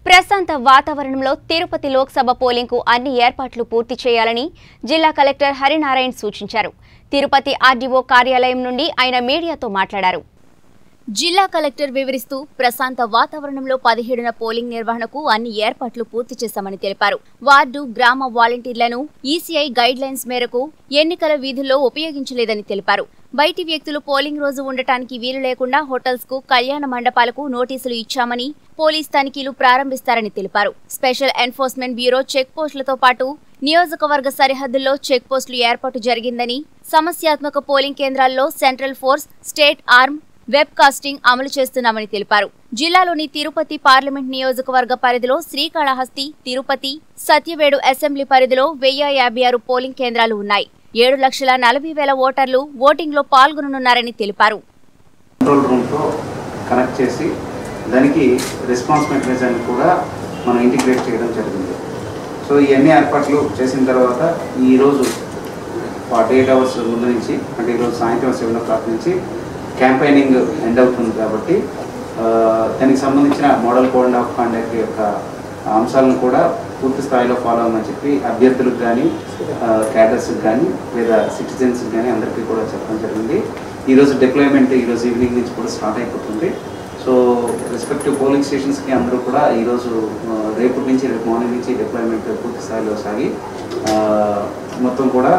ప్రశాంత వాతావరణంలో తిరుపతి లోక్సభ పోలింగ్కు అన్ని ఏర్పాట్లు పూర్తి చేయాలని జిల్లా కలెక్టర్ హరినారాయణ్ సూచించారు తిరుపతి ఆర్డీఓ కార్యాలయం నుండి ఆయన మీడియాతో మాట్లాడారు జిల్లా కలెక్టర్ వివరిస్తూ ప్రశాంత వాతావరణంలో పదిహేడున పోలింగ్ నిర్వహణకు అన్ని ఏర్పాట్లు పూర్తి చేశామని తెలిపారు వార్డు గ్రామ వాలంటీర్లను ఈసీఐ గైడ్ లైన్స్ మేరకు ఎన్నికల వీధుల్లో ఉపయోగించలేదని తెలిపారు బయటి వ్యక్తులు పోలింగ్ రోజు ఉండటానికి వీలు లేకుండా హోటల్స్ కు కళ్యాణ మండపాలకు నోటీసులు ఇచ్చామని పోలీస్ తనిఖీలు ప్రారంభిస్తారని తెలిపారు స్పెషల్ ఎన్ఫోర్స్మెంట్ బ్యూరో చెక్ పోస్టులతో పాటు నియోజకవర్గ సరిహద్దుల్లో చెక్ పోస్టులు ఏర్పాటు జరిగిందని సమస్యాత్మక పోలింగ్ కేంద్రాల్లో central force state arm web casting అమలు చేస్తున్నామని తెలిపారు జిల్లాలోని తిరుపతి పార్లమెంట్ నియోజకవర్గ పరిధిలో శ్రీకాళహస్తి తిరుపతి సత్యవేడు అసెంబ్లీ పరిధిలో వెయ్యి యాభై ఆరు పోలింగ్ కేంద్రాలు ఉన్నాయి ఏడు లక్షల నలభై వేల ఓటర్లు ఓటింగ్లో పాల్గొననున్నారని తెలిపారు కంట్రోల్ రూమ్తో కనెక్ట్ చేసి దానికి రెస్పాన్స్ మెకానిజాన్ని కూడా మనం ఇంటిగ్రేట్ చేయడం జరిగింది సో ఇవన్నీ ఏర్పాట్లు చేసిన తర్వాత ఈరోజు ఫార్టీ ఎయిట్ అవర్స్ ముందు నుంచి అంటే ఈరోజు సాయంత్రం సెవెన్ ఓ క్లాక్ నుంచి క్యాంపెయినింగ్ ఎండ్ అవుతుంది కాబట్టి ఆ, దానికి సంబంధించిన మోడల్ కోడ్ ఆఫ్ కాండక్ట్ యొక్క అంశాలను కూడా పూర్తి స్థాయిలో ఫాలో అవ్వమని చెప్పి అభ్యర్థులకు కానీ క్యాడర్స్కి కానీ లేదా సిటిజన్స్కి కానీ అందరికీ కూడా చెప్పడం జరిగింది ఈరోజు డిప్లాయ్మెంట్ ఈరోజు ఈవినింగ్ నుంచి కూడా స్టార్ట్ అయిపోతుంది సో రెస్పెక్టివ్ పోలింగ్ స్టేషన్స్కి అందరూ కూడా ఈరోజు ఆ, రేపటి నుంచి రేపు మార్నింగ్ నుంచి డిప్లాయ్మెంట్ పూర్తి స్థాయిలో సాగి ఆ, మొత్తం కూడా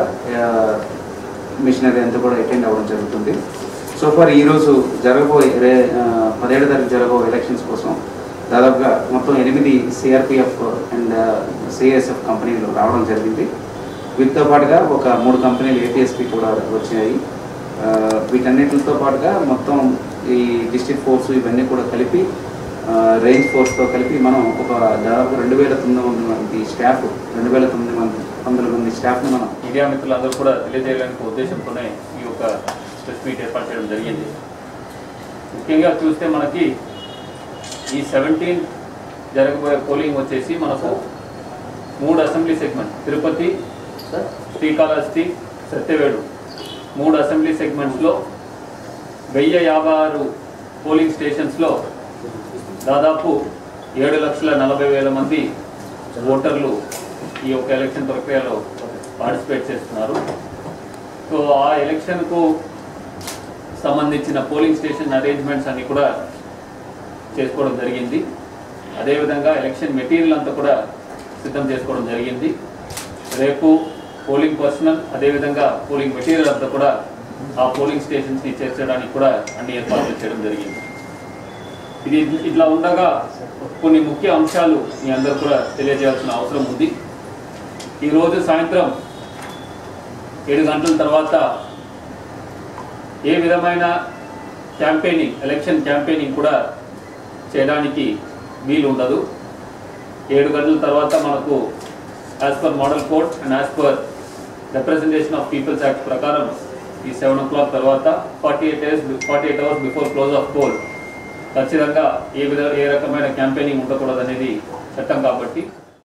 మిషనరీ అంతా కూడా అటెండ్ అవ్వడం జరుగుతుంది సో ఫర్ ఈరోజు జరగబోయే రే ఆ, పదిహేడు తారీఖు జరగబోయే ఎలక్షన్స్ కోసం దాదాపుగా మొత్తం ఎనిమిది సిఆర్పిఎఫ్ అండ్ సిఎస్ఎఫ్ కంపెనీలు రావడం జరిగింది వీటితో పాటుగా ఒక మూడు కంపెనీలు ఏటీఎస్పి కూడా వచ్చాయి ఆ, వీటన్నిటితో పాటుగా మొత్తం ఈ డిస్ట్రిక్ట్ ఫోర్స్ ఇవన్నీ కూడా కలిపి ఆ, రేంజ్ ఫోర్స్తో కలిపి మనం ఒక దాదాపు రెండు వేల తొమ్మిది వందల మంది స్టాఫ్ రెండు వేల తొమ్మిది మంది వందల మంది స్టాఫ్ని మనం మీడియా మిత్రులందరూ కూడా తెలియజేయడానికి ఉద్దేశంతోనే ఈ యొక్క ప్రెస్ మీట్ ఏర్పాటు చేయడం జరిగింది ముఖ్యంగా చూస్తే మనకి ఈ సెవెంటీన్ జరగబోయే పోలింగ్ వచ్చేసి మనకు మూడు అసెంబ్లీ సెగ్మెంట్ తిరుపతి శ్రీకాళహస్తి సత్యవేడు మూడు అసెంబ్లీ సెగ్మెంట్స్లో వెయ్యి యాభై ఆరు పోలింగ్ స్టేషన్స్లో దాదాపు ఏడు లక్షల నలభై వేల మంది ఓటర్లు ఈ యొక్క ఎలక్షన్ ప్రక్రియలో పార్టిసిపేట్ చేస్తున్నారు సో ఆ ఎలక్షన్కు సంబంధించిన పోలింగ్ స్టేషన్ అరేంజ్మెంట్స్ అన్ని కూడా చేసుకోవడం జరిగింది అదేవిధంగా ఎలక్షన్ మెటీరియల్ అంతా కూడా సిద్ధం చేసుకోవడం జరిగింది రేపు పోలింగ్ పర్సనల్ అదేవిధంగా పోలింగ్ మెటీరియల్ అంతా కూడా ఆ పోలింగ్ స్టేషన్స్ని చేర్చడానికి కూడా అన్ని ఏర్పాట్లు చేయడం జరిగింది ఇది ఇట్లా ఉండగా కొన్ని ముఖ్య అంశాలు మీ అందరూ కూడా తెలియజేయాల్సిన అవసరం ఉంది ఈరోజు సాయంత్రం ఏడు గంటల తర్వాత ఏ విధమైన క్యాంపెయినింగ్ ఎలక్షన్ క్యాంపెయినింగ్ కూడా చేయడానికి వీలు ఉండదు ఏడు గంటల తర్వాత మనకు as per model code and as per representation of people's act ప్రకారం ఈ సెవెన్ ఓ క్లాక్ తర్వాత forty eight hours forty eight hours before close of poll ఖచ్చితంగా ఏ విధ ఏ రకమైన క్యాంపెయినింగ్ ఉండకూడదు అనేది చట్టం కాబట్టి